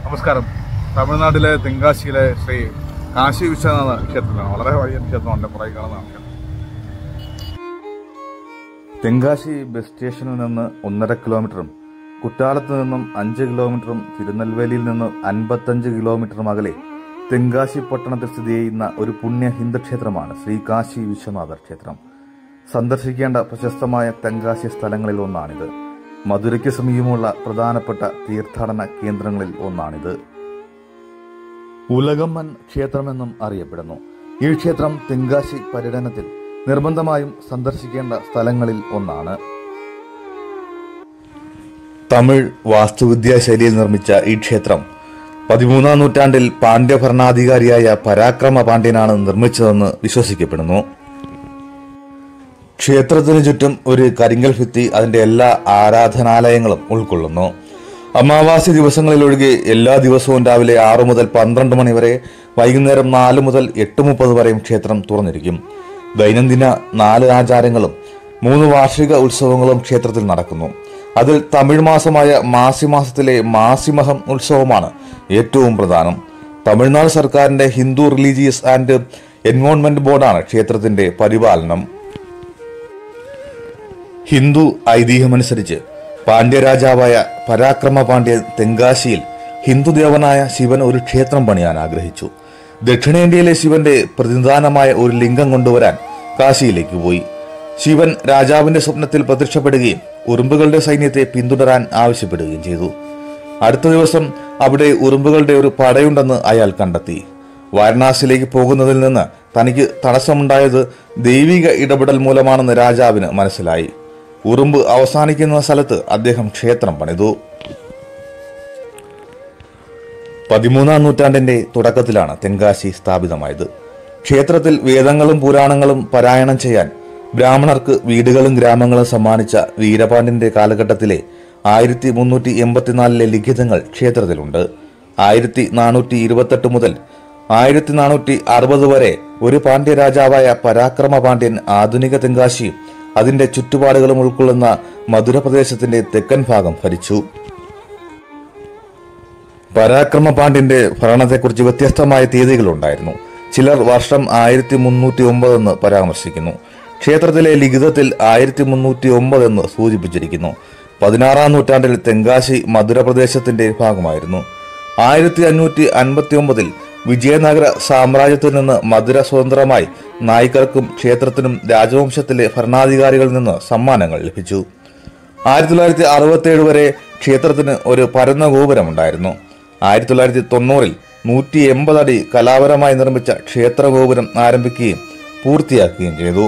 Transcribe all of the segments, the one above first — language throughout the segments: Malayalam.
നമസ്കാരം തമിഴ്നാട്ടിലെ തെങ്കാശിയിലെ ശ്രീ കാശി വിശ്വനാഥ ക്ഷേത്രമാണ് വളരെ വലിയ ക്ഷേത്രമുണ്ട് പുറകെ കാണുന്നതാണ് തെങ്കാശി ബസ് സ്റ്റേഷനിൽ നിന്ന് ഒന്നര കിലോമീറ്ററും കുറ്റാലത്ത് നിന്നും അഞ്ച് കിലോമീറ്ററും തിരുനെൽവേലിയിൽ നിന്ന് അൻപത്തഞ്ച് കിലോമീറ്ററും അകലെ തെങ്കാശി പട്ടണത്തിൽ സ്ഥിതി ചെയ്യുന്ന ഒരു പുണ്യ ഹിന്ദു ക്ഷേത്രമാണ് ശ്രീ കാശി വിശ്വനാഥ ക്ഷേത്രം സന്ദർശിക്കേണ്ട പ്രശസ്തമായ തെങ്കാശി സ്ഥലങ്ങളിൽ ഒന്നാണിത് മധുരയ്ക്ക് സമീപമുള്ള പ്രധാനപ്പെട്ട തീർത്ഥാടന കേന്ദ്രങ്ങളിൽ ഒന്നാണിത് ഉലകമ്മൻ ക്ഷേത്രമെന്നും അറിയപ്പെടുന്നു ഈ ക്ഷേത്രം തെങ്കാശി പര്യടനത്തിൽ നിർബന്ധമായും സന്ദർശിക്കേണ്ട സ്ഥലങ്ങളിൽ ഒന്നാണ് തമിഴ് വാസ്തുവിദ്യാ ശൈലിയിൽ നിർമ്മിച്ച ഈ ക്ഷേത്രം പതിമൂന്നാം നൂറ്റാണ്ടിൽ പാണ്ഡ്യ ഭരണാധികാരിയായ പരാക്രമ പാണ്ഡ്യനാണ് നിർമ്മിച്ചതെന്ന് വിശ്വസിക്കപ്പെടുന്നു ക്ഷേത്രത്തിനു ചുറ്റും ഒരു കരിങ്കൽ ഭിത്തി അതിന്റെ എല്ലാ ആരാധനാലയങ്ങളും ഉൾക്കൊള്ളുന്നു അമാവാസി ദിവസങ്ങളിലൊഴികെ എല്ലാ ദിവസവും രാവിലെ ആറു മുതൽ പന്ത്രണ്ട് മണി വരെ വൈകുന്നേരം നാല് മുതൽ എട്ട് മുപ്പത് വരെയും ക്ഷേത്രം തുറന്നിരിക്കും ദൈനംദിന നാല് ആചാരങ്ങളും മൂന്ന് വാർഷിക ഉത്സവങ്ങളും ക്ഷേത്രത്തിൽ നടക്കുന്നു അതിൽ തമിഴ് മാസമായ മാസി മാസത്തിലെ മാസിമഹം ഉത്സവമാണ് ഏറ്റവും പ്രധാനം തമിഴ്നാട് സർക്കാരിന്റെ ഹിന്ദു റിലീജിയസ് ആൻഡ് എൻവോൺമെന്റ് ബോർഡാണ് ക്ഷേത്രത്തിന്റെ പരിപാലനം ഹിന്ദു ഐതിഹ്യമനുസരിച്ച് പാണ്ഡ്യരാജാവായ പരാക്രമ പാണ്ഡ്യൻ തെങ്കാശിയിൽ ഹിന്ദുദേവനായ ശിവൻ ഒരു ക്ഷേത്രം പണിയാൻ ആഗ്രഹിച്ചു ദക്ഷിണേന്ത്യയിലെ ശിവന്റെ പ്രതിനിധാനമായ ഒരു ലിംഗം കൊണ്ടുവരാൻ കാശിയിലേക്ക് പോയി ശിവൻ രാജാവിന്റെ സ്വപ്നത്തിൽ പ്രത്യക്ഷപ്പെടുകയും ഉറുമ്പുകളുടെ സൈന്യത്തെ പിന്തുടരാൻ ആവശ്യപ്പെടുകയും ചെയ്തു അടുത്ത ദിവസം അവിടെ ഉറുമ്പുകളുടെ ഒരു പടയുണ്ടെന്ന് അയാൾ കണ്ടെത്തി വാരണാസിയിലേക്ക് പോകുന്നതിൽ നിന്ന് തനിക്ക് തടസ്സമുണ്ടായത് ദൈവിക ഇടപെടൽ മൂലമാണെന്ന് രാജാവിന് മനസ്സിലായി ഉറുമ്പ് അവസാനിക്കുന്ന സ്ഥലത്ത് അദ്ദേഹം ക്ഷേത്രം പണിതു പതിമൂന്നാം നൂറ്റാണ്ടിന്റെ തുടക്കത്തിലാണ് തെങ്കാശി സ്ഥാപിതമായത് ക്ഷേത്രത്തിൽ വേദങ്ങളും പുരാണങ്ങളും പാരായണം ചെയ്യാൻ ബ്രാഹ്മണർക്ക് വീടുകളും ഗ്രാമങ്ങളും സമ്മാനിച്ച വീരപാണ്ഡ്യന്റെ കാലഘട്ടത്തിലെ ആയിരത്തി മുന്നൂറ്റി എൺപത്തിനാലിലെ ലിഖിതങ്ങൾ ക്ഷേത്രത്തിലുണ്ട് ആയിരത്തി നാനൂറ്റി ഇരുപത്തെട്ട് മുതൽ ആയിരത്തി നാനൂറ്റി അറുപത് വരെ ഒരു പാണ്ഡ്യ രാജാവായ പരാക്രമ പാണ്ഡ്യൻ ആധുനിക തെങ്കാശിയും അതിന്റെ ചുറ്റുപാടുകളും ഉൾക്കൊള്ളുന്ന മധുര പ്രദേശത്തിന്റെ തെക്കൻ ഭാഗം ഭരിച്ചു പരാക്രമ പാണ്ഡ്യന്റെ ഭരണത്തെക്കുറിച്ച് വ്യത്യസ്തമായ തീയതികളുണ്ടായിരുന്നു ചിലർ വർഷം ആയിരത്തി മുന്നൂറ്റി ഒമ്പത് എന്ന് പരാമർശിക്കുന്നു ക്ഷേത്രത്തിലെ ലിഖിതത്തിൽ ആയിരത്തി മുന്നൂറ്റി ഒമ്പത് എന്ന് സൂചിപ്പിച്ചിരിക്കുന്നു പതിനാറാം നൂറ്റാണ്ടിൽ തെങ്കാശി മധുര പ്രദേശത്തിന്റെ ഭാഗമായിരുന്നു ആയിരത്തി അഞ്ഞൂറ്റി അൻപത്തി ഒമ്പതിൽ വിജയനഗര സാമ്രാജ്യത്തിൽ നിന്ന് മധുര സ്വതന്ത്രമായി നായ്ക്കർക്കും ക്ഷേത്രത്തിനും രാജവംശത്തിലെ ഭരണാധികാരികളിൽ നിന്ന് സമ്മാനങ്ങൾ ലഭിച്ചു ആയിരത്തി തൊള്ളായിരത്തി അറുപത്തി ഏഴ് വരെ ക്ഷേത്രത്തിന് ഒരു പരന്ന ഗോപുരമുണ്ടായിരുന്നു ആയിരത്തി തൊള്ളായിരത്തി തൊണ്ണൂറിൽ നൂറ്റി എൺപത് അടി കലാപരമായി നിർമ്മിച്ച ക്ഷേത്ര ഗോപുരം ആരംഭിക്കുകയും പൂർത്തിയാക്കുകയും ചെയ്തു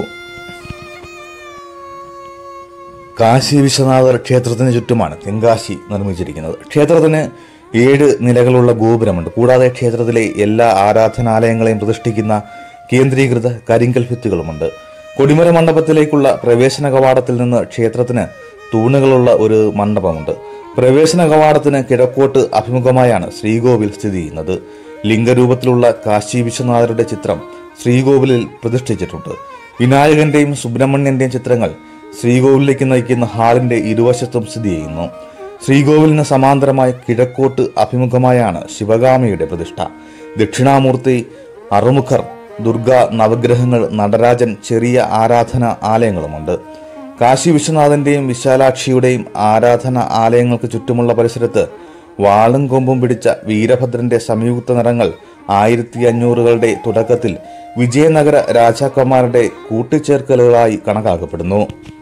കാശി വിശ്വനാഥ ക്ഷേത്രത്തിന് ചുറ്റുമാണ് തെങ്കാശി നിർമ്മിച്ചിരിക്കുന്നത് ക്ഷേത്രത്തിന് ഏഴ് നിലകളുള്ള ഗോപുരമുണ്ട് കൂടാതെ ക്ഷേത്രത്തിലെ എല്ലാ ആരാധനാലയങ്ങളെയും പ്രതിഷ്ഠിക്കുന്ന കേന്ദ്രീകൃത കരിങ്കൽ ഭിത്തികളുമുണ്ട് കൊടിമര മണ്ഡപത്തിലേക്കുള്ള പ്രവേശന കവാടത്തിൽ നിന്ന് ക്ഷേത്രത്തിന് തൂണുകളുള്ള ഒരു മണ്ഡപമുണ്ട് പ്രവേശന കവാടത്തിന് കിഴക്കോട്ട് അഭിമുഖമായാണ് ശ്രീകോവിൽ സ്ഥിതി ചെയ്യുന്നത് ലിംഗരൂപത്തിലുള്ള കാശി വിശ്വനാഥരുടെ ചിത്രം ശ്രീകോവിലിൽ പ്രതിഷ്ഠിച്ചിട്ടുണ്ട് വിനായകന്റെയും സുബ്രഹ്മണ്യന്റെയും ചിത്രങ്ങൾ ശ്രീകോവിലേക്ക് നയിക്കുന്ന ഹാളിന്റെ ഇരുവശത്തും സ്ഥിതി ചെയ്യുന്നു ശ്രീകോവിലിന് സമാന്തരമായി കിഴക്കോട്ട് അഭിമുഖമായാണ് ശിവഗാമിയുടെ പ്രതിഷ്ഠ ദക്ഷിണാമൂർത്തി അറുമുഖർ ദുർഗ നവഗ്രഹങ്ങൾ നടരാജൻ ചെറിയ ആരാധന ആലയങ്ങളുമുണ്ട് കാശി വിശ്വനാഥന്റെയും വിശാലാക്ഷിയുടെയും ആരാധന ആലയങ്ങൾക്ക് ചുറ്റുമുള്ള പരിസരത്ത് വാളും കൊമ്പും പിടിച്ച വീരഭദ്രന്റെ സംയുക്ത നിറങ്ങൾ ആയിരത്തി അഞ്ഞൂറുകളുടെ തുടക്കത്തിൽ വിജയനഗര രാജാക്കന്മാരുടെ കൂട്ടിച്ചേർക്കലുകളായി കണക്കാക്കപ്പെടുന്നു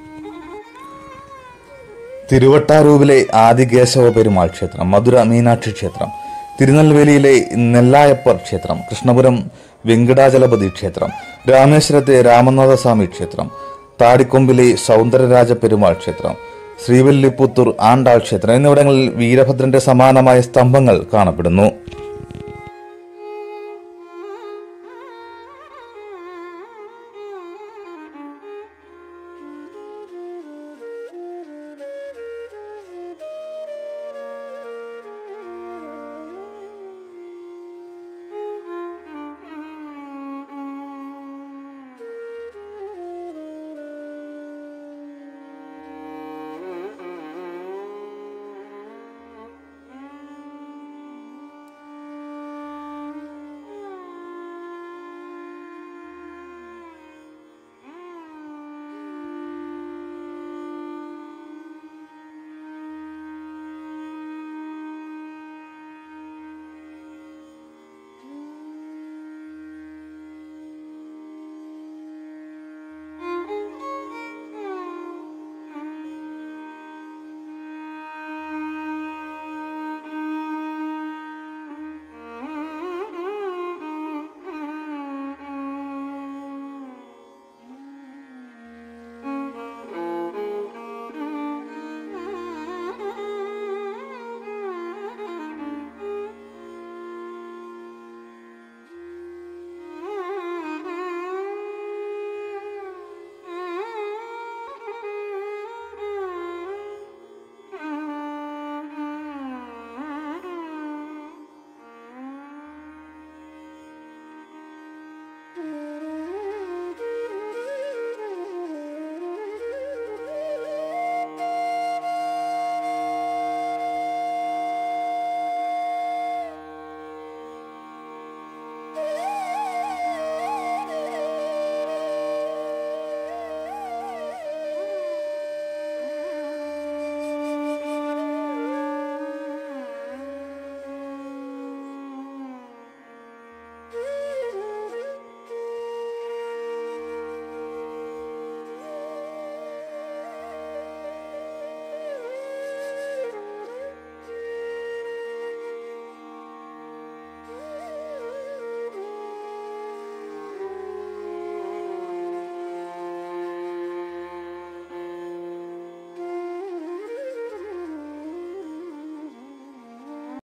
തിരുവട്ടാരൂരിലെ ആദികേശവ പെരുമാൾ ക്ഷേത്രം മധുര മീനാക്ഷി ക്ഷേത്രം തിരുനെൽവേലിയിലെ നെല്ലായപ്പർ ക്ഷേത്രം കൃഷ്ണപുരം വെങ്കടാചലപതി ക്ഷേത്രം രാമേശ്വരത്തെ രാമനാഥസ്വാമി ക്ഷേത്രം താടിക്കൊമ്പിലെ സൗന്ദരരാജ പെരുമാൾ ക്ഷേത്രം ശ്രീവല്ലിപുത്തൂർ ആണ്ടാൾ ക്ഷേത്രം എന്നിവിടങ്ങളിൽ വീരഭദ്രന്റെ സമാനമായ സ്തംഭങ്ങൾ കാണപ്പെടുന്നു